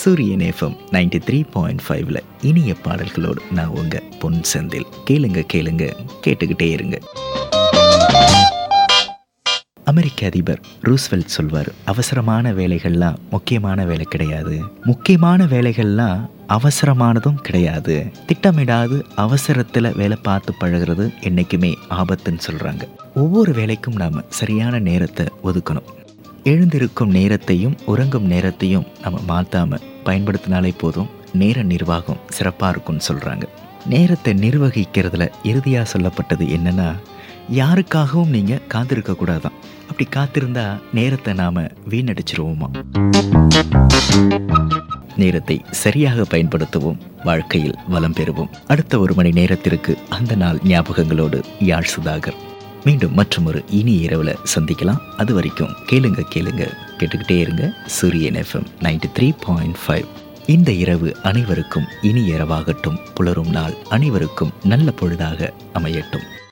சூரியன் FM ninety three point ஃபைவ்ல இனிய பாடல்களோடு நான் உங்க பொன் செந்தில் கேளுங்க கேளுங்க கேட்டுக்கிட்டே இருங்க அமெரிக்க அதிபர் ரூஸ்வெல்ட் சொல்வார் அவசரமான வேலைகள்லாம் முக்கியமான வேலை கிடையாது முக்கியமான வேலைகள்லாம் அவசரமானதும் கிடையாது திட்டமிடாது அவசரத்தில் வேலை பார்த்து பழகிறது என்றைக்குமே ஆபத்துன்னு சொல்கிறாங்க ஒவ்வொரு வேலைக்கும் நாம் சரியான நேரத்தை ஒதுக்கணும் எழுந்திருக்கும் நேரத்தையும் உறங்கும் நேரத்தையும் நம்ம மாற்றாம பயன்படுத்தினாலே போதும் நேர நிர்வாகம் சிறப்பாக இருக்கும்னு சொல்கிறாங்க நேரத்தை நிர்வகிக்கிறதுல இறுதியாக சொல்லப்பட்டது என்னன்னா யாருக்காகவும் நீங்கள் காத்திருக்க கூடாதான் அப்படி காத்திருந்தா நேரத்தை நாம் வீணடிச்சிருவோமா நேரத்தை சரியாக பயன்படுத்துவோம் வாழ்க்கையில் வளம் பெறுவோம் அடுத்த ஒரு மணி நேரத்திற்கு அந்த நாள் ஞாபகங்களோடு யாழ் சுதாகர் மீண்டும் மற்றும் ஒரு இனி இரவுல சந்திக்கலாம் அது வரைக்கும் கேளுங்க கேளுங்க கேட்டுக்கிட்டே இருங்க Suryan FM ninety three point five இந்த இரவு அனைவருக்கும் இனி இரவாகட்டும் புலரும் நாள் அனைவருக்கும் நல்ல பொழுதாக அமையட்டும்